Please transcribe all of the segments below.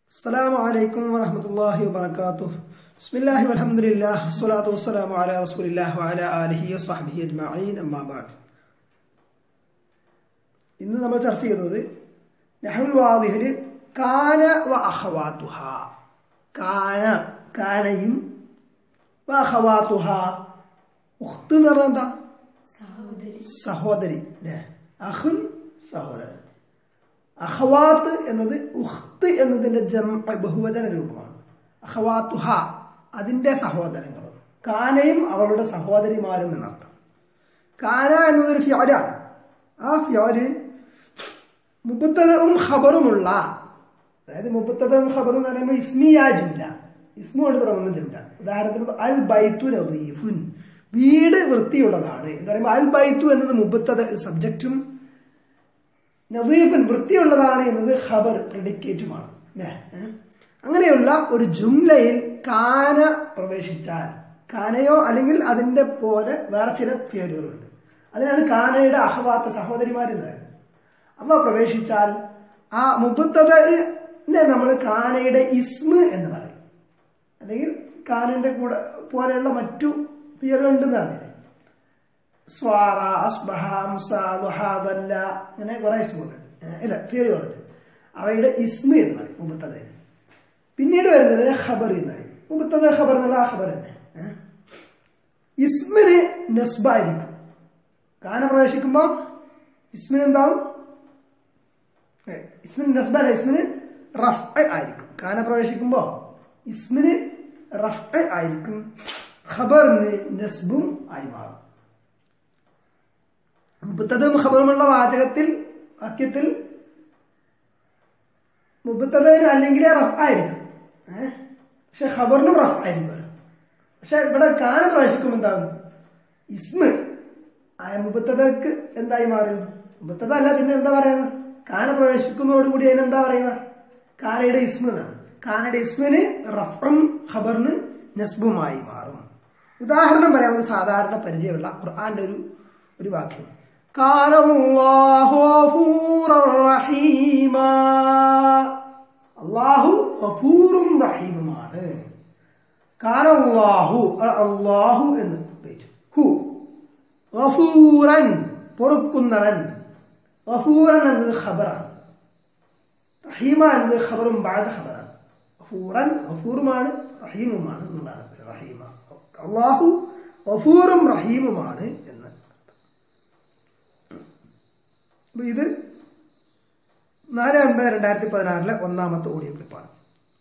السلام عليكم ورحمة الله وبركاته بسم الله والحمد لله والصلاة والسلام على رسول الله وعلى آله وصحبه أجمعين أما بعد ഇന്ന് നമ്മൾ ചർച്ച ചെയ്യുന്നത് നഹുൽ വാദിഹിൽ കാന വ അഹവാത്തുഹ കാന കാനയും വ അഹവാത്തുഹ ഉഖ്ത് എന്ന് പറഞ്ഞാൽ എന്താ സഹോദരി സഹോദരി അല്ലേ അഹുൻ സഹോദരൻ അഹവാത്ത് എന്നത് ഉഖ്ത് എന്നതിന്റെ ജം ബഹുവചന രൂപമാണ് അഹവാത്തുഹ അതിന്റെ സഹോദരങ്ങളും കാനയും അവളുടെ സഹോദരിമാരും എന്നർത്ഥം കാന എന്നതൊരു ഫ്യോലാണ് ആ ഫ്യോല് മുബത്തതവും ഖബറുമുള്ള അതായത് മുബത്തതവും ഖബറും എന്ന് പറയുമ്പോൾ ഇസ്മിയാജില്ല ഇസ്മു കൊണ്ട് തുടങ്ങുന്ന ജുംല ഉദാഹരണത്തിന് അൽ ബൈത്തു നദീഫുൻ വീട് വൃത്തിയുള്ളതാണ് എന്ന് പറയുമ്പോൾ അൽ ബൈത്തു എന്നത് മുബത്തത സബ്ജക്റ്റും നദീഫൻ വൃത്തിയുള്ളതാണ് എന്നത് ഖബർ പ്രെഡിക്കേറ്റുമാണ് ല്ലേ? ഏ? അങ്ങനെയുള്ള ഒരു ജുംലയിൽ കാന പ്രവേശിച്ചാൽ കാനയോ അല്ലെങ്കിൽ അതിന്റെ പോലെ വേറെ ചില ഫിയലുകളുണ്ട് അതിനാണ് കാനയുടെ അഹവാത്ത സഹോദരിമാരെന്ന് പറയുന്നത് അവ പ്രവേശിച്ചാൽ ആ മുബത്തതിനെ നമ്മൾ കാനയുടെ ഇസ്മ് എന്ന് പറയും അല്ലെങ്കിൽ കാനന്റെ കൂടെ പോലെയുള്ള മറ്റു ഫിയലുണ്ടെന്നാണ് സ്വാറ അസ്ബഹ അംസ ദുഹ ദല്ല അങ്ങനെ കുറെ ഇസ്മുണ്ട് ഇല്ല ഫിയലുകളുണ്ട് അവയുടെ ഇസ്മ എന്ന് പറയും മുബത്തത് പിന്നീട് വരുന്നത് ഖബർ എന്ന് പറയും മുബത്തത് ഖബർ എന്നുള്ള ആ ഖബർ തന്നെ ഏ? ഇസ്മിന് നസ്ബായിരിക്കും കാന പ്രവേശിക്കുമ്പോൾ ഇസ്മിന് എന്താവും ഏ, ഇസ്മിന് നസ്ബ അല്ല ഇസ്മിന് റഫ് ആയിരിക്കും കാന പ്രവേശിക്കുമ്പോൾ ഇസ്മിന് റഫ് ആയിരിക്കും ഖബറിന് നസ്ബും ആയി മാറും മുബത്തതും ഖബറുമുള്ള വാചകത്തിൽ വാക്യത്തിൽ മുബത്തതിന് അല്ലെങ്കിൽ റഫ് ആയിരിക്കും ഏഹ് പക്ഷെ ഖബറിനും റഫ് ആയിരിക്കുമല്ലോ പക്ഷെ ഇവിടെ കാന പ്രവേശിക്കും എന്താകും ഇസ്മ് ആയ മുബത്തതക്ക് എന്തായി മാറും മുബത്തത അല്ല പിന്നെ എന്താ പറയുന്നത് കാന പ്രവേശിക്കുന്നതോടുകൂടി അതിനെന്താ പറയുന്നത് കാനയുടെ ഇസ്മ എന്നാണ് കാനയുടെ ഇസ്മിന് റഫും ഖബറിന് നസ്ബുമായി മാറും ഉദാഹരണം പറയാം നമുക്ക് സാധാരണ പരിചയമുള്ള ഖുർആന്റെ ഒരു ഒരു വാക്യം قال الله غفورا رحيما അള്ളാഹു ഗഫൂറും റഹീമുമാണ് കാലല്ലാഹു അള്ളാഹു എന്ന് ഉപയോഗിച്ചു ഹു ഗഫൂറൻ പൊറുക്കുന്നവൻ ഗഫൂറൻ എന്നത് ഖബറാണ് റഹീമ എന്നത് ഖബറും ബാധ ഖബറാണ് ഗഫൂറൻ ഗഫൂറുമാണ് റഹീമുമാണ് എന്നാണ് റഹീമ അള്ളാഹു ഗഫൂറും റഹീമുമാണ് എന്ന് അപ്പൊ ഇത് നാല് ഒൻപത് രണ്ടായിരത്തി പതിനാറിലെ ഒന്നാമത്തെ ഓഡിയോ ക്ലിപ്പാണ്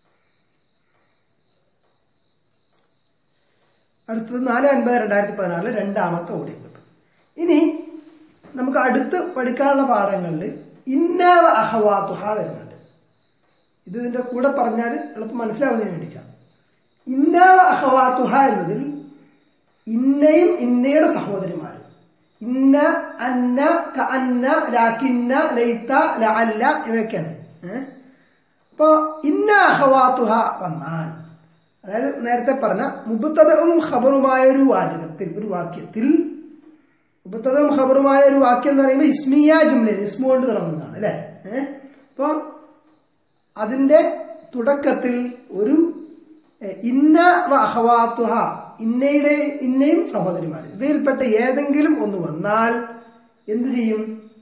അടുത്തത് നാല് ഒൻപത് രണ്ടായിരത്തി പതിനാറിലെ രണ്ടാമത്തെ ഓഡിയോ ക്ലിപ്പ് ഇനി നമുക്ക് അടുത്ത് പഠിക്കാനുള്ള പാഠങ്ങളിൽ ഇന്നവ അഹവാത്തുഹ വരുന്നുണ്ട് ഇത് ഇതിന്റെ കൂടെ പറഞ്ഞാൽ എളുപ്പം മനസ്സിലാവുന്നതിന് വേണ്ടിയിട്ടാണ് ഇന്നവ അഹവാത്തുഹ എന്നതിൽ ഇന്നയും ഇന്നയുടെ സഹോദരിമാരും ഇന്ന അന്ന ക അന്ന ലാക്കിന്ന ലൈത്ത ലഅല്ല ഇവയൊക്കെയാണ് ഏഹ് അപ്പോ ഇന്ന അഹവാത്തുഹ വന്നാൽ അതായത് നേരത്തെ പറഞ്ഞ മുബത്തതവും ഖബറുമായ ഒരു വാചകത്തിൽ ഒരു വാക്യത്തിൽ മുബത്തതവും ഖബറുമായ ഒരു വാക്യം എന്ന് പറയുമ്പോൾ ഇസ്മിയ ജുംല ഇസ്മു കൊണ്ട് തുടങ്ങുന്നതാണ് അല്ലേ ഏഹ് അപ്പൊ അതിന്റെ തുടക്കത്തിൽ ഒരു എഹ്, ഇന്ന വ അഹവാത്തുഹ ഇന്നയുടെ ഇന്നയും സഹോദരിമാരും ഇവയിൽപ്പെട്ട ഏതെങ്കിലും ഒന്ന് വന്നാൽ എന്ത് ചെയ്യും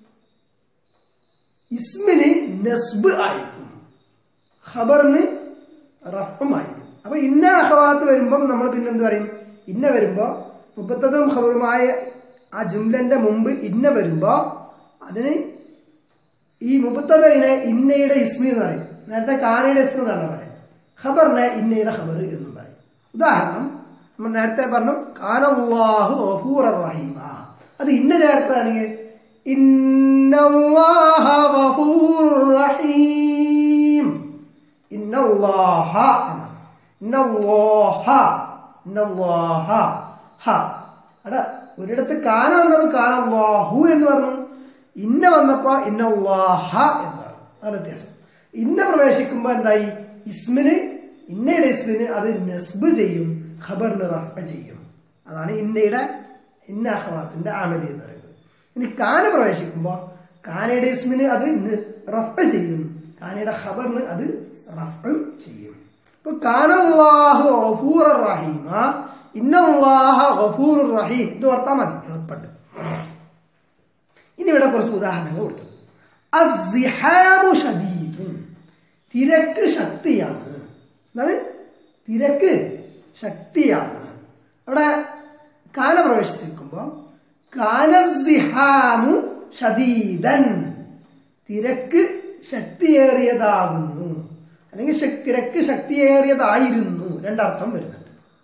ഇസ്മിന് നസ്ബ് ആയിരിക്കും ഖബറിന് റഫുമായിരിക്കും അപ്പൊ ഇന്ന അഹവാത്ത് വരുമ്പം നമ്മൾ പിന്നെ എന്ത് പറയും ഇന്ന വരുമ്പോ മുപ്പത്തതും ഖബറുമായ ആ ജുംലന്റെ മുമ്പ് ഇന്ന വരുമ്പോ അതിന് ഈ മുപ്പത്തതിനെ ഇന്നയുടെ ഇസ്മി എന്ന് പറയും നേരത്തെ കാനയുടെ ഇസ്മി എന്നാണ് പറയും ഖബറിനെ ഇന്നയുടെ ഖബർ എന്നും പറയും ഉദാഹരണം നമ്മൾ നേരത്തെ പറഞ്ഞു കാനല്ലാഹു ഗഫൂറ റഹീമ അത് ഇന്ന ചേർത്താണെങ്കിൽ ഇന്നല്ലാഹ ഗഫൂറുർ റഹീം ഇന്നല്ലാഹ എന്നാണ്. ഇന്നല്ലാഹ ഇന്നല്ലാഹ ഹ അവിടെ ഒരിടത്ത് കാന വന്നപ്പോൾ കാനല്ലാഹു എന്ന് പറഞ്ഞു ഇന്ന വന്നപ്പോ ഇന്നല്ലാഹ എന്ന് പറഞ്ഞു അതാണ് വ്യത്യാസം ഇന്ന പ്രവേശിക്കുമ്പോ എന്തായി ഇസ്മിന് ഇന്നയുടെ ഇസ്മിന് അത് നസ്ബ് ചെയ്യും ഖബറിന് റഫ ചെയ്യും അതാണ് ഇന്നയുടെ ഇന്ന അഹ്വാത്തിന്റെ ആമലി എന്ന് പറയുന്നത് ഇനി കാന പ്രവേശിക്കുമ്പോ കാനയുടെ ഇസ്മിന് അത് ന- റഫ ചെയ്യും കാനയുടെ ഖബറിന് അത് റഫും ചെയ്യും ഇപ്പൊ കാനല്ലാഹു ഗഫൂർ റഹീമ ഇന്നല്ലാഹ ഗഫൂർ റഹീം ഇത് ഓർത്താൽ മതി എളുപ്പമുണ്ട് ഇനി ഇവിടെ കുറച്ച് ഉദാഹരണങ്ങൾ കൊടുത്തു അസ്സിഹാമു ഷദീദുൻ തിരക്ക് ശക്തിയാണ് എന്താണ് തിരക്ക് ശക്തിയാണ് അവിടെ കാന പ്രവേശിച്ചിരിക്കുമ്പോൾ കാനസിഹാമു ഷദീദൻ തിരക്ക് ശക്തിയേറിയതാകുന്നു അല്ലെങ്കിൽ ശക്- തിരക്ക് ശക്തിയേറിയതായിരുന്നു രണ്ടർത്ഥം വരുന്നുണ്ട്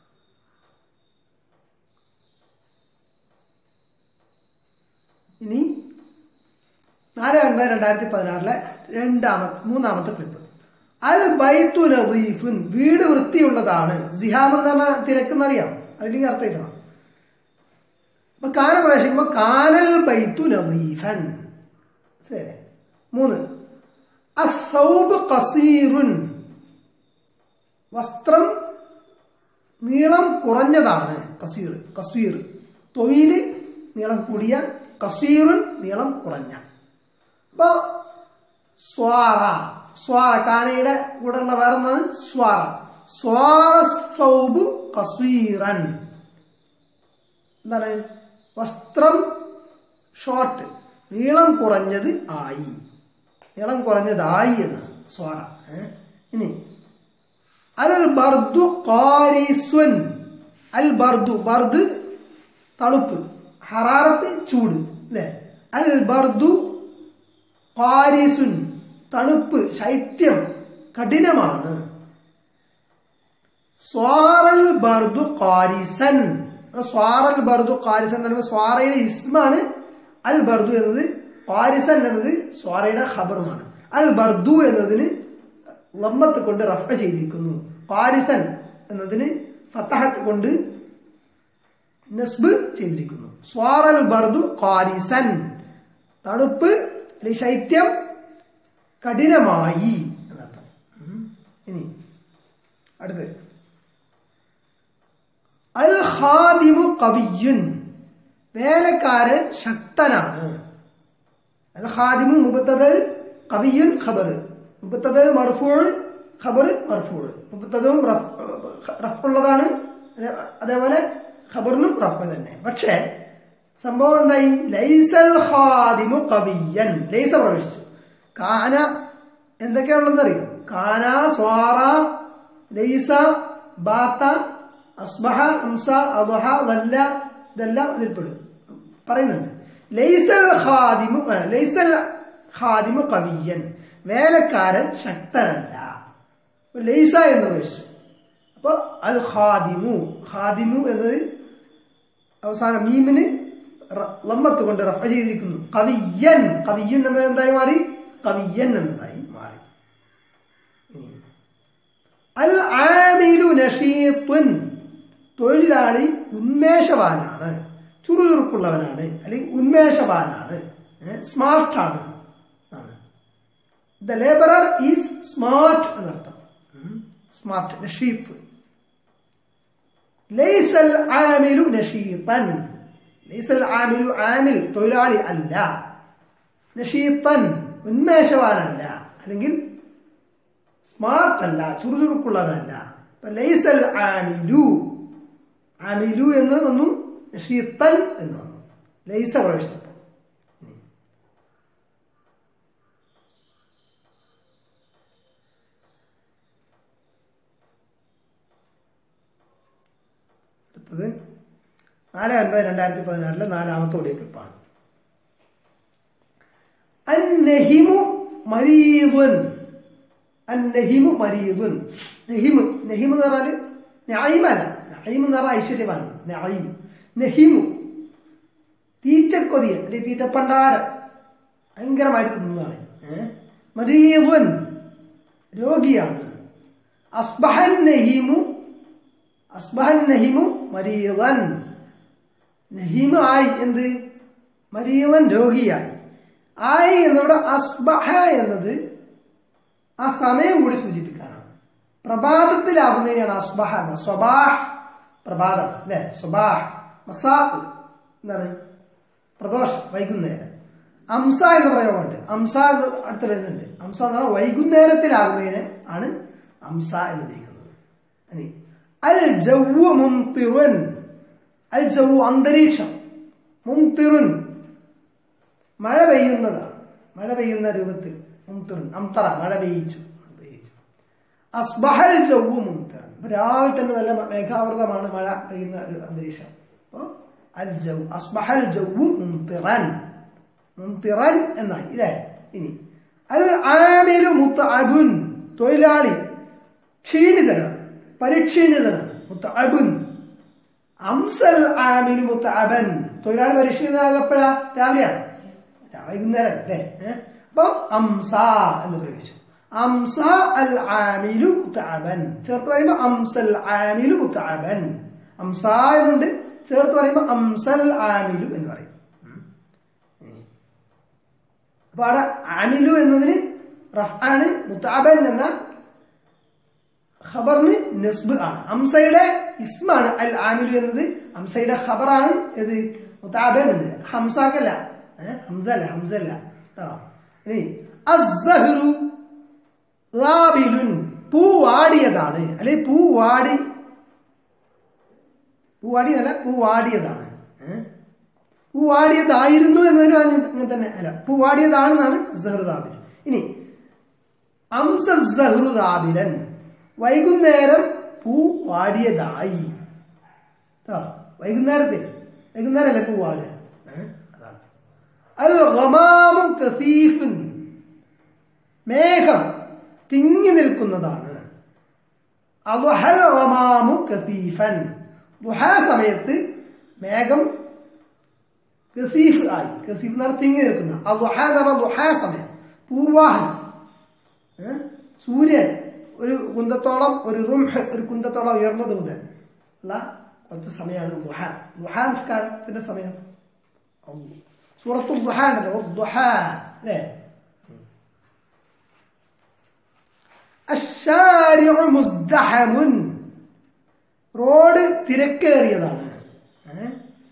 ഇനി നാല് ഒൻപത് രണ്ടായിരത്തി പതിനാറിലെ രണ്ടാമത്തെ മൂന്നാമത്തെ ക്ലിപ്പ് അൽ ബൈത്തു ലദീഫുൻ വീട് വൃത്തിയുള്ളതാണ് സിഹാം എന്ന് പറഞ്ഞാൽ തിരക്കെന്നറിയാം അല്ലെങ്കിൽ അർത്ഥം ഇതാണ് അപ്പൊ കാന പ്രവേശിക്കുമ്പോ കാനൽ ബൈത്തു ലദീഫൻ ശരി മൂന്ന് അസൗബ് കസീറുൻ വസ്ത്രം നീളം കുറഞ്ഞതാണ് കസീർ കസീർ തൊഴില് നീളം കൂടിയ കസീറുൻ നീളം കുറഞ്ഞ അപ്പൊ സ്വാറ സ്വാറ കാനയുടെ കൂടെ ഉള്ള വേറെ ഒന്നാണ് സ്വാറ സ്വാറ സൗബ് കസീറൻ എന്താണ് വസ്ത്രം ഷോർട്ട് നീളം കുറഞ്ഞത് ആയി നീളം കുറഞ്ഞതായി എന്ന് സ്വാറ ഏ? ഇനി അൽ ബർദു ഖാരിസുൻ അൽ ബർദു ബർദ് തണുപ്പ് ഹറാറത്ത് ചൂട് അല്ലേ അൽ ബർദു ഖാരിസുൻ തണുപ്പ് ശൈത്യം കഠിനമാണ് സ്വാറൽ ബർദു ഖാരിസൻ സ്വാറൽ ബർദു ഖാരിസൻ എന്ന് പറയുമ്പോൾ സ്വാറയുടെ ഇസ്മാണ് അൽ ബർദു എന്നത് ഖാരിസൻ എന്നത് സ്വാറയുടെ ഖബറുമാണ് അൽ ബർദു എന്നതിന് ലമ്മത്ത് കൊണ്ട് റഫ ചെയ്തിരിക്കുന്നു ഖാരിസൻ എന്നതിന് ഫത്തഹത്ത് കൊണ്ട് നസ്ബ് ചെയ്തിരിക്കുന്നു സ്വാറൽ ബർദു ഖാരിസൻ തണുപ്പ് അല്ലെങ്കിൽ ശൈത്യം കഠിനമായി എന്നർത്ഥം ഉം. ഇനി അടുത്ത് അൽ ഖാദിമു കവിയുൻ വേലക്കാരൻ ശക്തനാണ് അൽ ഖാദിമു മുബത്തത് കവിയുൻ ഖബർ മുബത്തത് മർഫൂൾ ഖബർ മർഫൂൾ മുബത്തതും റഫുള്ളതാണ് അതേപോലെ ഖബറിനും റഫ് തന്നെ പക്ഷേ സംഭവം എന്തായി ലൈസൽ ഖാദിമു കവിയൻ ലൈസ പ്രവേശിച്ചു കാന എന്തൊക്കെയാണുള്ളതെന്ന് അറിയോ കാന സ്വാറ ലൈസ ബാത്ത അസ്ബഹ അംസ അബഹ വല്ല ഇതെല്ലാം ഇതിൽപ്പെടും പറയുന്നുണ്ട് ലൈസൽ ഖാദിമു ആ, ലൈസൽ ഖാദിമു കവിയൻ വേലക്കാരൻ ശക്തനല്ല അപ്പൊ ലൈസ എന്ന് പ്രവേശിച്ചു അപ്പൊ അൽ ഖാദിമു ഖാദിമു എന്നത് അവസാനം മീമിന് റ- ലമ്മത്ത് കൊണ്ട് റഫ ചെയ്തിരിക്കുന്നു കവിയൻ കവിയൻ എന്നത് എന്തായി മാറി കവിയൻ എന്നതായി മാറി ഇനി അൽ ആമിലു നഷീത്തുൻ തൊഴിലാളി ഉന്മേഷവാനാണ് ചുറുചുറുക്കുള്ളവനാണ് അല്ലെങ്കിൽ ഉന്മേഷവാനാണ് സ്മാർട്ടാണ് ദ ലേബറർ ഈസ് സ്മാർട്ട് എന്നർത്ഥം സ്മാർട്ട് നഷീത്ത് ലൈസൽ ആമിലു നഷീത്തൻ ലൈസൽ ആമിലു ആമിൽ തൊഴിലാളി അല്ല നഷീത്തൻ ഉന്മേഷവാനല്ല അല്ലെങ്കിൽ സ്മാർട്ട് അല്ല ചുറുചുറുക്കുള്ളവനല്ല അപ്പൊ ലൈസൽ ആമിലു ആമിലു എന്ന് വന്നു നഷീത്തൻ എന്ന് വന്നു ലൈസ പ്രവേശിച്ചപ്പോൾ അടുത്തത് നാല് ഒൻപത് രണ്ടായിരത്തി പതിനാറിലെ നാലാമത്തെ ഓഡിയോ ക്ലിപ്പാണ് അന്നഹിമു മരീദുൻ അന്നഹിമു മരീദുൻ നഹിമ് നഹിമ് എന്ന് പറഞ്ഞാൽ ന്യായമല്ല നഹീം എന്ന് പറഞ്ഞാൽ ഐശ്വര്യമാണ് നഹീം നഹിമു തീറ്റക്കൊതിയൻ അല്ലെങ്കിൽ തീറ്റപ്പണ്ടാരം ഭയങ്കരമായിട്ട് തിന്നുന്നതാണ് ഏഹ് മരീദുൻ രോഗിയാണ് അസ്ബഹൻ നഹീമു അസ്ബഹൻ നഹിമു മരീവൻ നഹീമു ആയി എന്ത് മരീവൻ രോഗിയായി ആയി എന്നിവിടെ അസ്ബഹ എന്നത് ആ സമയം കൂടി സൂചിപ്പിക്കാനാണ് പ്രഭാതത്തിലാകുന്നതിനാണ് അസ്ബഹ എന്ന സ്വബാഹ് പ്രഭാതം അല്ലെ സ്വബാഹ് മസാ എന്താണ് പ്രദോഷം വൈകുന്നേരം അംസ എന്ന് പ്രയോഗമുണ്ട് അംസ എന്ന് അടുത്ത് വരുന്നുണ്ട് അംസ എന്ന് പറഞ്ഞാൽ വൈകുന്നേരത്തിലാകുന്നതിന് ആണ് അംസ എന്ന് ഉപയോഗിക്കുന്നത് ഇനി അൽ ജവ്വു മുംതിറുൻ അൽ ജവ്വു അന്തരീക്ഷം മുംതിറുൻ മഴ പെയ്യുന്നതാണ് മഴ പെയ്യുന്ന രൂപത്തിൽ മുംതിറുൻ അംതറ മഴ പെയ്യിച്ചു പെയ്യിച്ചു അസ്ബഹൽ ജവ്വു മുംതിറൻ ഇപ്പൊ രാവിലെ തന്നെ നല്ല മേഘാവൃതമാണ് മഴ പെയ്യുന്ന ഒരു അന്തരീക്ഷം അപ്പോ അൽ ജവ്വു അസ്ബഹൽ ജവ്വു മുംതിറൻ മുംതിറൻ എന്നായി ഇല്ലേ ഇനി അൽ ആമിലു മുത്തഅബുൻ തൊഴിലാളി ക്ഷീണിതനാണ് പരിക്ഷീണിതനാണ് മുത്തഅബുൻ അംസൽ ആമിലു മുത്തഅബൻ തൊഴിലാളി പരിക്ഷീണിതനാകപ്പെടാ രാവിലെയാണ് വൈകുന്നേരം അല്ലേ ഏഹ് അപ്പൊ അംസ എന്ന് പ്രയോഗിച്ചു അംസ അൽ ആമിലു മുത്തഅബൻ ചേർത്ത് പറയുമ്പോ അംസൽ ആമിലു മുത്തഅബൻ അംസ എന്നുണ്ട് ചേർത്ത് പറയുമ്പോ അംസൽ ആമിലു എന്ന് പറയും അപ്പൊ അവിടെ ആമിലു എന്നതിന് റഫാണ് മുത്താബൻ എന്ന ഖബറിന് നസ്ബ് ആണ് അംസയുടെ ഇസ്മാണ് അൽ ആമിലു എന്നത് അംസയുടെ ഖബറാണ് ഇത് മുത്താബൻ എന്നത് ഹംസാക്കല്ല ഏഹ് ഹംസ അല്ല ഹംസ അല്ല ആ ഇനി അസ്സഹ്റു റാബിലുൻ പൂ വാടിയതാണ് അല്ലെ പൂ വാടി പൂ വാടിയതല്ല പൂ വാടിയതാണ് ഏഹ് പൂവാടിയതായിരുന്നു എന്നതിനും അങ്ങനെ തന്നെ അല്ല പൂവാടിയതാണെന്നാണ് സഹൃദാബിൽ ഇനി അംസ സഹൃദാബിലൻ വൈകുന്നേരം പൂ വാടിയതായി ആ വൈകുന്നേരത്തിൽ വൈകുന്നേരമല്ലേ പൂ വാടുക ഏ? അതാണ് അൽ ഗമാമു കസീഫുൻ മേഘം തിങ്ങി നിൽക്കുന്നതാണ് അദ്ഹൽ ഗമാമു കസീഫൻ ദുഹാ സമയത്ത് മേഘം കസീഫ് ആയി കസീഫ് എന്ന് പറഞ്ഞാൽ തിങ്ങി നിൽക്കുന്ന ആ ദുഹ എന്ന് പറഞ്ഞാൽ ദുഹാ സമയം പൂർവാഹനം ഏ? സൂര്യൻ ഒരു കുന്തത്തോളം ഒരു റുംഹ് ഒരു കുന്തത്തോളം ഉയർന്നത് മുതൽ ഉള്ള കുറച്ച് സമയമാണ് ദുഹ ദുഹ നിസ്കാരത്തിന്റെ സമയം സൂറത്തുൽ ദുഹ ഉണ്ടല്ലോ ദുഹ അല്ലേ അശ്ശാരിഉ മുസ്ദഹമുൻ റോഡ് തിരക്കേറിയതാണ് ഏ?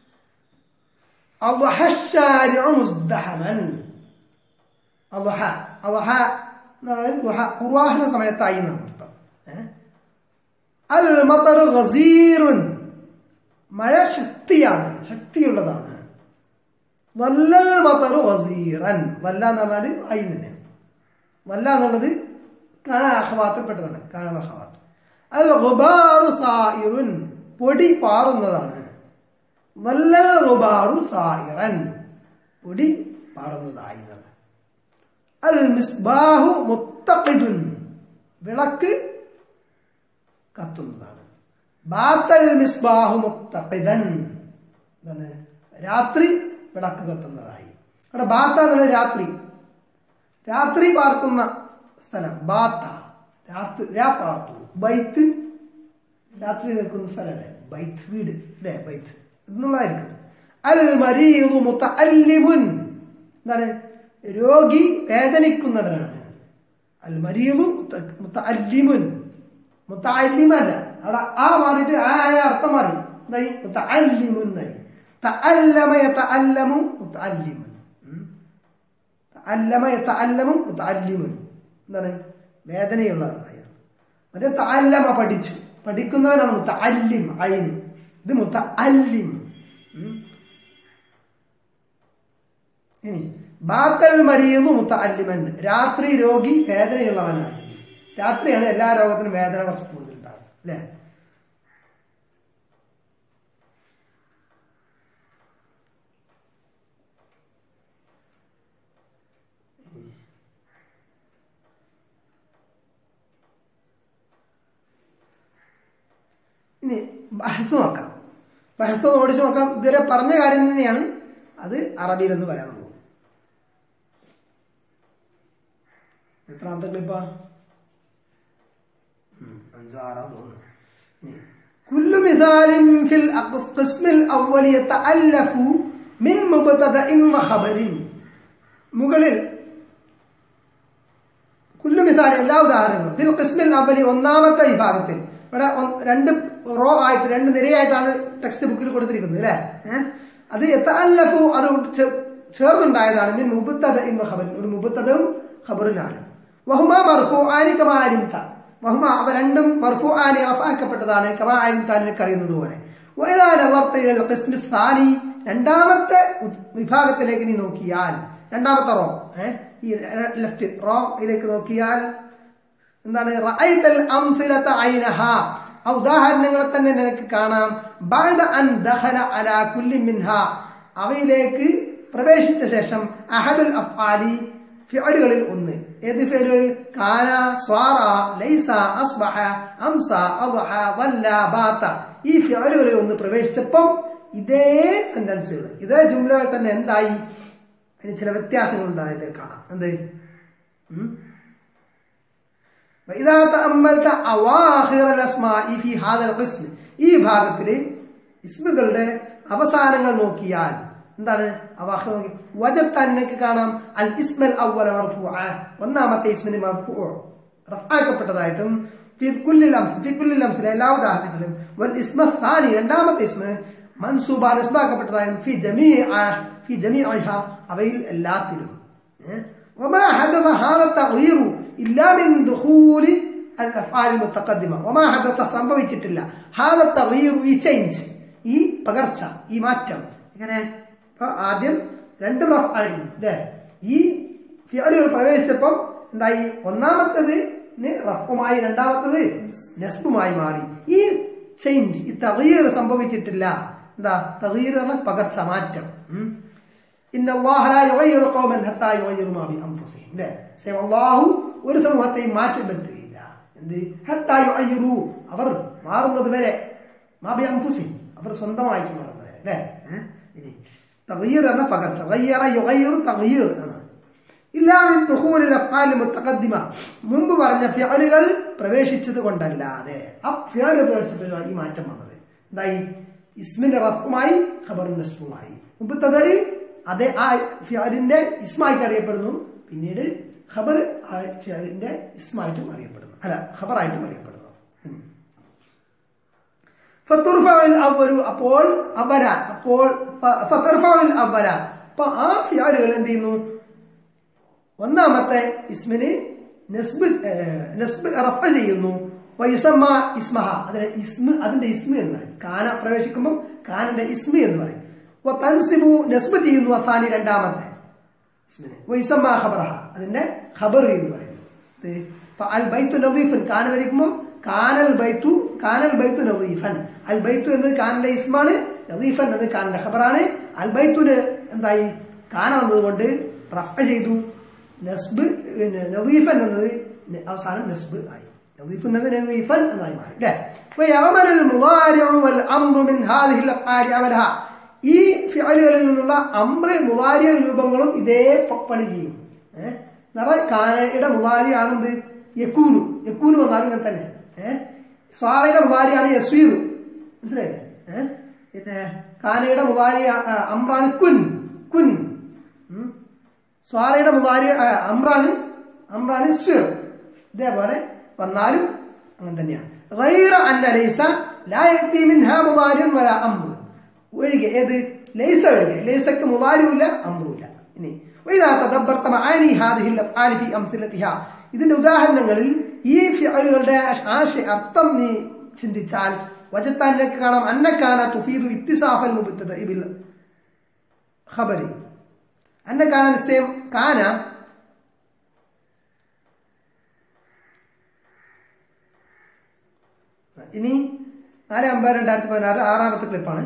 أضحى الشارع مزدحما أضحى أضحى ضحى قرواهنا സമയത്തായി അർത്ഥം അൽ മതർ ഗസീറുൻ മഴ ശക്തിയാണ് ശക്തിയുള്ളതാണ് വല്ലൽ മതർ ഗസീറൻ വല്ല എന്ന് പറഞ്ഞാൽ അയി തന്നെ വല്ല എന്നുള്ളത് കാനാഹവാത്തിൽപ്പെട്ടതാണ് കാനഹവാത്ത് അൽ ഗുബാറു സായിറുൻ പൊടി പാറുന്നതാണ് വല്ലൽ ഗുബാറു സായിറൻ പൊടി പാറുന്നതായി എന്നാണ്. അൽ മിസ്ബാഹു മുത്തഖിദുൻ വിളക്ക് കത്തുന്നതാണ് ബാത്തൽ മിസ്ബാഹു മുത്തഖിദൻ എന്താണ് രാത്രി വിളക്ക് കത്തുന്നതായി അവിടെ ബാത്ത എന്നുള്ളത് രാത്രി രാത്രി പാർക്കുന്ന സ്ഥലം ബാത്ത രാത്രി രാ പാർത്തു ബൈത്ത് രാത്രി നിൽക്കുന്ന സ്ഥലമല്ലേ ബൈത്ത് വീട് അല്ലേ ബൈത്ത് എന്നുള്ളതായിരിക്കും അൽ മരീദു മുത്തഅല്ലിമുൻ എന്താണ് രോഗി വേദനിക്കുന്നവനാണ് അൽ മരീദു മുത്ത- മുത്തഅല്ലിമുൻ മുത്തഅല്ലിമല്ല അവിടെ ആ മാറിയിട്ട് ആ ആയ അർത്ഥം മാറി എന്തായി മുത്തഅല്ലിമുൻ എന്നായി തഅല്ലമ യതഅല്ലമു മുത്തഅല്ലിമുൻ ഉം. തഅല്ലമ യതഅല്ലമു മുത്തഅല്ലിമുൻ എന്താണ് വേദനയുള്ളതായ മറ്റേ തഅല്ലമ പഠിച്ചു പഠിക്കുന്നവനാണ് മുത്തഅല്ലിം അയിന് ഇത് മുത്തഅല്ലിം ഉം. ഇനി ബാത്തൽ മരിയുന്നു മുത്തഅല്ലിമൻ രാത്രി രോഗി വേദനയുള്ളവനായി രാത്രിയാണ് എല്ലാ രോഗത്തിനും വേദന കുറച്ച് കൂടുതലുണ്ടാവും അല്ലേ ഇനി ബഹസ് നോക്കാം ബഹസ് ഓടിച്ചു നോക്കാം ഇതുവരെ പറഞ്ഞ കാര്യം തന്നെയാണ് അത് അറബിയിൽ എന്ന് പറയാൻ പോകും എത്രാമത്തെ ക്ലിപ്പാ അഞ്ചാറാ തോന്നുന്നു ഇനി. كل مثال في القسم الأول يتألف من مبتدأ وخبر മുകളിൽ കുല്ലു മിസാൽ എല്ലാ ഉദാഹരണങ്ങളും ഫിൽ ഖിസ്മിൽ അവലി ഒന്നാമത്തെ വിഭാഗത്തിൽ ഇവിടെ ഒന്ന് രണ്ട് റോ ആയിട്ട് രണ്ട് നിരയായിട്ടാണ് ടെക്സ്റ്റ് ബുക്കിൽ കൊടുത്തിരിക്കുന്നത് അല്ലേ ഏഹ് അത് എത്തല്ലഫു അത് ചെ- ചേർന്നുണ്ടായതാണ് മിൻ മുബത്തദ ഇൻ ഖബർ ഒരു മുബത്തദും ഖബറിലാണ് വഹുമ മർഫു ആനി കമാ അലിംത വഹുമ അവ രണ്ടും മർഫു ആനി റഫാക്കപ്പെട്ടതാണ് കമാ അലിംത നിനക്ക് അറിയുന്നത് പോലെ വഇദാ നദർത ഇലൽ ഖിസ്മി الثاني രണ്ടാമത്തെ ഉദ്- വിഭാഗത്തിലേക്ക് നീ നോക്കിയാൽ രണ്ടാമത്തെ റോ ഏഹ് ഈ ലെഫ്റ്റ് റോ ഇതിലേക്ക് നോക്കിയാൽ എന്താണ് റഅയ്തൽ അംസിലത ഐനഹ ആ ഉദാഹരണങ്ങളെ തന്നെ നിനക്ക് കാണാം ബഅദ അൻ ദഖല അലാ കുല്ലി മിൻഹ അവയിലേക്ക് പ്രവേശിച്ച ശേഷം അഹദുൽ അഫ്ആലി ഫിഅലുകളിൽ ഒന്ന് ഏത് ഫിഅലുകളിൽ കാന സ്വാറ ലൈസ അസ്ബഹ അംസ അദ്ഹ വല്ല ബാത ഈ ഫിഅലുകളിൽ ഒന്ന് പ്രവേശിച്ചപ്പോൾ ഇതേ സെന്റൻസുകൾ ഇതേ ജുംലകൾ തന്നെ എന്തായി അതിന് ചില വ്യത്യാസങ്ങൾ ഉണ്ടായത് കാണാം എന്ത് ഉം? وإذا تأملت أواخر الأسماء في هذا القسم ഈ ഭാഗത്തില് ഇസ്മുകളുടെ അവസാനങ്ങൾ നോക്കിയാൽ എന്താണ് അവാഖിർ നോക്കി വജത്താൻ നിനക്ക് കാണാം അൽ ഇസ്മൽ അവ്വല മർഫൂഅ ഒന്നാമത്തെ ഇസ്മിന് മർഫൂഅ റഫ്ആക്കപ്പെട്ടതായിട്ടും ഫി കുല്ലിൽ അംസ് ഫി കുല്ലിൽ അംസിലെ എല്ലാ ഉദാഹരണങ്ങളിലും വൽ ഇസ്മ സ്ഥാനി രണ്ടാമത്തെ ഇസ്മ മൻസൂബ നസ്ബാക്കപ്പെട്ടതായും ഫി ജമീഅ ഫി ജമീഅഹ അവയിൽ എല്ലാത്തിലും ഏഹ്? وما حدث هذا التغيير إلا من دخول الأفعال المتقدمة وما حدث സംഭവിച്ചിട്ടില്ല هذا التغيير ഈ ചേഞ്ച് ഈ പകർച്ച ഈ മാറ്റം ഇങ്ങനെ ഇപ്പൊ ആദ്യം രണ്ട് റഫ്ആയിരുന്നു അല്ലേ ഈ ഫിയലുകൾ പ്രവേശിച്ചപ്പം എന്തായി ഒന്നാമത്തത് റഫുമായി രണ്ടാമത്തത് നെസ്ബുമായി മാറി ഈ ചേഞ്ച് ഈ തകീർ സംഭവിച്ചിട്ടില്ല എന്താ തകീർ എന്ന പകർച്ച മാറ്റം ഉം. ഇന്ന അല്ലാഹ ലാ യുഗയ്യിറു ഖൗമൻ ഹത്താ യുഗയ്യിറു മാ ബിഅൻഫുസിഹിം ല്ലേ സേ അല്ലാഹു ഒരു സമൂഹത്തെയും മാറ്റം വരുത്തുകയില്ല എന്ത് ഹത്താ യുഗയ്യിറു അവർ മാറുന്നത് വരെ മാ ബിഅൻഫുസിഹിം അവർ സ്വന്തമായിട്ട് മാറുന്നത് വരെ ല്ലേ ഏഹ്? ഇനി തഗ്യീർ എന്ന പകർച്ച ഗയ്യറ യുഗയ്യിറു തഗ്യീർ എന്നാണ് ഇല്ലാ മിൻ ദുഖൂലിൽ അഫ്ആൽ മുത്തഖദ്ദിമ മുമ്പ് പറഞ്ഞ ഫിഅലുകൾ പ്രവേശിച്ചത് കൊണ്ടല്ലാതെ ആ ഫിഅലുകൾ പ്രവേശിച്ചപ്പോഴാണ് ഈ മാറ്റം വന്നത് എന്തായി ഇസ്മിന്റെ റഫുമായി ഖബറും നസ്ബുമായി മുമ്പത്തത് അതേ ആ ഫിഅലിന്റെ ഇസ്മായിട്ട് അറിയപ്പെടുന്നു പിന്നീട് ഖബർ ആ ഫിഅലിന്റെ ഇസ്മായിട്ടും അറിയപ്പെടുന്നു അല്ല ഖബറായിട്ടും അറിയപ്പെടുന്നു ഉം. ഫത്തുർഫഉൽ അവലു അപ്പോൾ അവല അപ്പോൾ ഫ- ഫത്തുർഫഉൽ അവല അപ്പൊ ആ ഫിയാലുകൾ എന്ത് ചെയ്യുന്നു ഒന്നാമത്തെ ഇസ്മിന് നസ്ബ് ഏഹ്, നസ്ബ് റഫ ചെയ്യുന്നു വയുസമ്മ ഇസ്മഹ അതിനെ ഇസ്മ അതിന്റെ ഇസ്മ എന്ന് പറയും കാന പ്രവേശിക്കുമ്പോൾ കാനന്റെ ഇസ്മ എന്ന് പറയും വ തൻസിബു നസ്ബ് ചെയ്യുന്നു അസാനി രണ്ടാമത്തെ ഇസ്മിന് വൈസമ്മ ഖബറഹ അതിന്റെ ഖബർ എന്ന് പറയുന്നത് ഇത് ഇപ്പൊ അൽ ബൈത്തു നദീഫൻ കാന വരിക്കുമ്പോൾ കാനൽ ബൈത്തു കാനൽ ബൈത്തു നദീഫൻ അൽ ബൈത്തു എന്നത് കാനന്റെ ഇസ്മാണ് നദീഫൻ എന്നത് കാനന്റെ ഖബറാണ് അൽ ബൈത്തുന് എന്തായി കാന വന്നതുകൊണ്ട് റഫ ചെയ്തു നസ്ബ് പിന്നെ നദീഫൻ എന്നത് ന- അവസാനം നസ്ബ് ആയി നദീഫ് എന്നത് നദീഫൻ എന്നായി മാറി അല്ലേ ويعمل المضارع والامر من هذه الافعال عملها ഈ ഫിഅലുകളിൽ നിന്നുള്ള അമ്ര മുവാരിയ രൂപങ്ങളും ഇതേ പ- പണി ചെയ്യും ഏഹ് നിറ കാനയുടെ മുവാരിയാണെന്ത് യക്കൂനു യക്കൂനു വന്നാലും ഇങ്ങനെ തന്നെ ഏഹ് സ്വാറയുടെ മുവാരിയാണ് യസ്വീർ മനസ്സിലായില്ലേ ഏഹ് പിന്നെ കാനയുടെ മുവാരി അമ്രാണ് കുൻ കുൻ ഉം. സ്വാറയുടെ മുതാരി അമ്രാണ് അമ്രാണ് സിർ ഇതേപോലെ വന്നാലും അങ്ങനെ തന്നെയാണ് ഗൈറ അന്ന ലൈസ ലാ യഅതി മിൻഹാ മുതാരിൻ വലാ അംർ ഒഴികെ ഏത് ലൈസ ഒഴികെ ലൈസക്ക് മുതാരിയുമില്ല അമ്രുമില്ല ഇനി وإذا تدبرت معاني هذه الأفعال في أمثلتها ഇതിന്റെ ഉദാഹരണങ്ങളിൽ ഈ ഫിഅലുകളുടെ ആശയ അർത്ഥം നീ ചിന്തിച്ചാൽ വജത്താനിലേക്ക് കാണാം അന്നക്കാന തുഫീദു ഇത്തിസാഫൽ മുബത്തദ ബിൽ ഖബരി അന്ന കാന നിശ്ചയം കാന ഇനി നാല് അമ്പത് രണ്ടായിരത്തി പതിനാറ് ആറാമത്തെ ക്ലിപ്പാണ്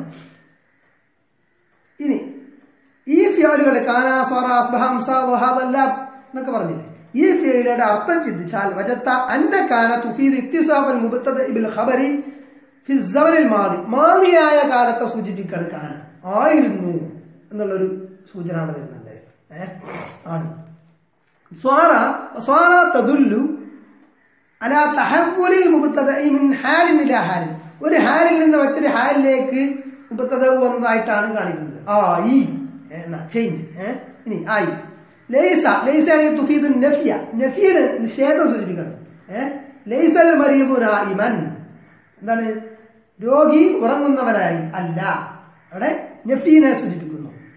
ഇനി ഈ ഫിയാലുകളെ കാന സ്വറ അസ്ബഹ അംസ വഹാദല്ല എന്നൊക്കെ പറഞ്ഞില്ലേ ഈ ഫിയലുകളുടെ അർത്ഥം ചിന്തിച്ചാൽ വജത്ത അന്ന കാന തുഫീദ് ഇത്തിസാഫൽ മുബത്തദ ബിൽ ഖബരി ഫി സവനിൽ മാതി മാതിയായ കാലത്തെ സൂചിപ്പിക്കാണ് കാന ആയിരുന്നു എന്നുള്ളൊരു സൂചന അവിടെ വരുന്നുണ്ട് ഏ? ആണ് സ്വാറ സ്വാറ തദുല്ലു അലാ തഹവ്വുലിൽ മുബത്തദഇ മിൻ ഹാലിൻ ഇലാ ഹാലിൻ ഒരു ഹാലിൽ നിന്ന് മറ്റൊരു ഹാലിലേക്ക് മുബത്തദ വന്നതായിട്ടാണ് കാണിക്കുന്നത് ആ ഈ എന്ന ചേഞ്ച് ഇനി ആയി ലൈസ ലൈസ ആണെങ്കിൽ തുഫീദു നഫിയ നഫിയന് നിഷേധം സൂചിപ്പിക്കണം ഏഹ് ലൈസൽ മരീദു നായിമൻ എന്താണ് രോഗി ഉറങ്ങുന്നവനായി അല്ല അവിടെ നഫീനെ സൂചിപ്പിക്കുന്നു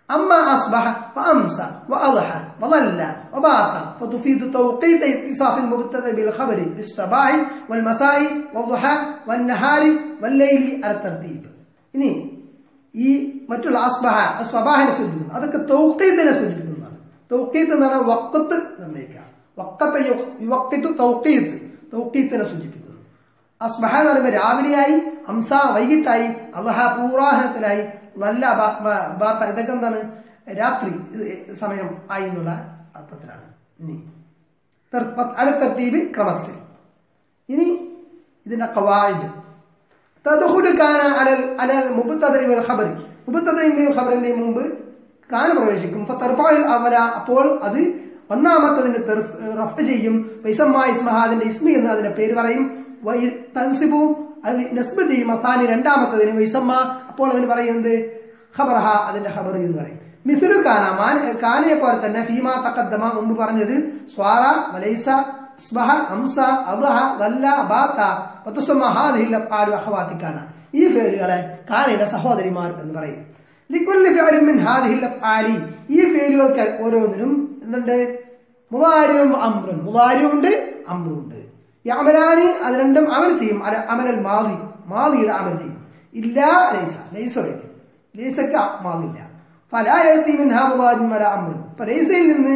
أما أصبح وأمسى وأضحى وظل وبات فتفيد توقيت اتصاف المبتدأ بالخبر بالصباح والمساء والضحى والنهار والليل على الترتيب ഇനി ഈ മറ്റുള്ള അസ്ബഹ സ്വബാഹിനെ സൂചിപ്പിക്കുന്നു അതൊക്കെ തൗക്കീത്തിനെ സൂചിപ്പിക്കുന്നതാണ് തൗക്കീത്ത് എന്ന് പറഞ്ഞാൽ വക്കത്ത് നിർണ്ണയിക്കുക വക്കത്ത് യുവക്കത്ത് തൗക്കീത്ത് തൗക്കീത്തിനെ സൂചിപ്പിക്കുന്നു അസ്ബഹ എന്ന് പറയുമ്പോൾ രാവിലെയായി അംസ വൈകിട്ടായി അള്ളഹ പൂർവാഹനത്തിലായി നല്ല ബ- ബ- ബാത്ത ഇതൊക്കെ എന്താണ് രാത്രി ഇത് സമയം ആയി എന്നുള്ള അർത്ഥത്തിലാണ് ഇനി തർ- പത്ത് അടുത്തീബ് ക്രമത്തിൽ ഇനി ഇതിന്റെ കവായിദ് تدخل كان على ال- على المبتدأ والخبر മുബത്തതിന്റെയും ഖബറിന്റെയും മുമ്പ് കാന പ്രവേശിക്കും ഫതർഫഉൽ അവല അപ്പോൾ അത് ഒന്നാമത്തതിന് തെർഫ്- റഫ് ചെയ്യും വൈസമ്മ ഇസ്മഹ അതിന്റെ ഇസ്മി എന്ന് അതിന്റെ പേര് പറയും വൈ തൻസിബു അത് നസ്ബ് ചെയ്യും അസാനി രണ്ടാമത്തതിന് വൈസമ്മ അപ്പോൾ അതിന് പറയുന്നത് ഖബറഹ അതിന്റെ ഖബർ എന്ന് പറയും മിഥുലു കാന മാൻ കാനയെ പോലെ തന്നെ ഫീമ തക്കദ്ദമ മുമ്പ് പറഞ്ഞത് സ്വാറ വലൈസ അസ്ബഹ അംസ അദ്ഹ വല്ല ബാത്ത വതുസമ്മ ഹാദിഹിൽ അഫ്ആലു അഖവാതിക്കാന ഈ ഫേലുകളെ കാനയുടെ സഹോദരിമാർ എന്ന് പറയും ലിക്കുല്ലി ഫിഅലിൻ മിൻ ഹാദിഹിൽ അഫ്ആലി ഈ ഫേലുകൾക്ക് ഓരോന്നിനും എന്തുണ്ട് മുവാരിയും അമ്രും മുവാരിയും ഉണ്ട് അമ്രും ഉണ്ട് യമലാനി അത് രണ്ടും അമൽ ചെയ്യും അല അമലൽ മാതി മാതിയുടെ അമൽ ചെയ്യും ഇല്ല ലൈസ ലൈസ ഒഴികെ ലൈസക്ക് മാതില്ല ഫലായത്തി മിൻഹാ മുവാരിയും വല അമ്രും അപ്പൊ ലൈസയിൽ നിന്ന്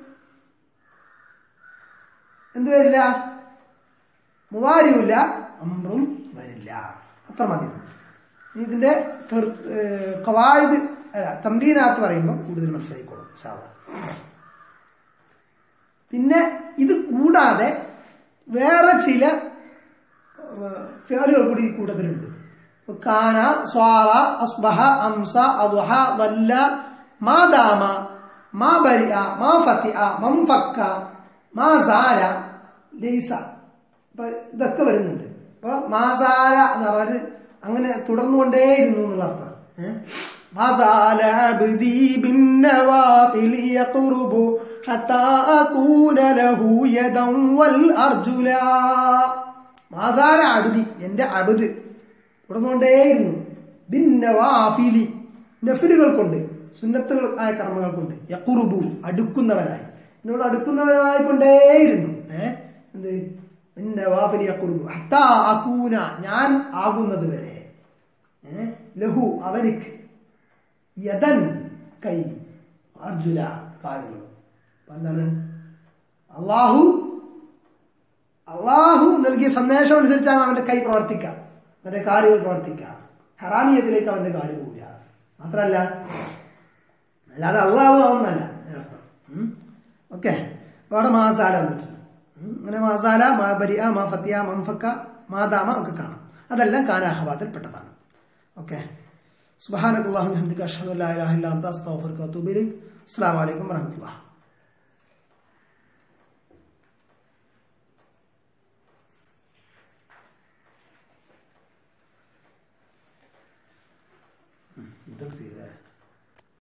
എന്ത് വരില്ല മുവാരിയുമില്ല അമ്രും വരില്ല അത്ര മതി ഇനി ഇതിന്റെ കവായത് അല്ല തമ്പീനാത്ത് പറയുമ്പോൾ കൂടുതൽ മനസ്സിലായിക്കോളും ഇൻഷാ അള്ളാ. പിന്നെ ഇത് കൂടാതെ വേറെ ചില ഫേറുകൾ കൂടി ഈ കൂട്ടത്തിലുണ്ട് ഇപ്പൊ കാന സ്വാറ അസ്ബഹ അംസ അദ്ഹ വല്ല മാ ദാമ മാ ബരിഅ മാ ഫത്തിഅ മം ഫക്ക മാ സാല ലൈസ അപ്പൊ ഇതൊക്കെ വരുന്നുണ്ട് അപ്പൊ മാസാല എന്ന് പറഞ്ഞാൽ അങ്ങനെ തുടർന്നുകൊണ്ടേയിരുന്നു എന്നുള്ള അർത്ഥം ഏഹ്? മാസാല അബ്ദി ബിന്നവാഫിലി യഖ്റുബു ഹത്താ അകൂന ലഹു യദൻ വൽ അർജുല മാസാല അബ്ദി എന്റെ അബ്ദ് തുടർന്നുകൊണ്ടേയിരുന്നു ബിന്നവാഫിലി നഫിലുകൾ കൊണ്ട് സുന്നത്തുകൾ ആയ കർമ്മങ്ങൾ കൊണ്ട് യഖുറുബു അടുക്കുന്നവനായി എന്നോട് അടുക്കുന്നവനായിക്കൊണ്ടേയിരുന്നു ഏഹ് എന്ത് പിന്നെ വാഫിലി യഖുറുബു ഹത്താ അകൂന ഞാൻ ആകുന്നത് വരെ ഏഹ് ലഹു അവനിക്ക് യദൻ കൈ അർജുല കാലുകൾ അപ്പൊ എന്താണ് അള്ളാഹു അള്ളാഹു നൽകിയ സന്ദേശം അനുസരിച്ചാണ് അവന്റെ കൈ പ്രവർത്തിക്കുക അവന്റെ കാലുകൾ പ്രവർത്തിക്കുക ഹറാമിയത്തിലേക്ക് അവന്റെ കാല് പോവില്ല മാത്രല്ല അല്ലാതെ അള്ളാഹു ആവുന്നല്ല ഓക്കെ അപ്പൊ അവിടെ മാസാല വന്നിട്ടുണ്ട് ഉം. അങ്ങനെ മാസാല മാ ബരിയ മാ ഫത്തിയ മംഫക്ക മാതാമ ഒക്കെ കാണാം അതെല്ലാം കാനാഹവാദിൽ പെട്ടതാണ് ഓക്കെ സുബഹാനക് അള്ളാഹു ഹംദിക അഷ്ഹദു അല്ലാ ഇലാഹ ഇല്ലാ അൻത അസ്തഗ്ഫിറുക വഅതൂബു ഇലൈക് അസ്സലാമു അലൈക്കും വറഹ്മത്തുള്ളാഹി ഇതൊക്കെ തീരെ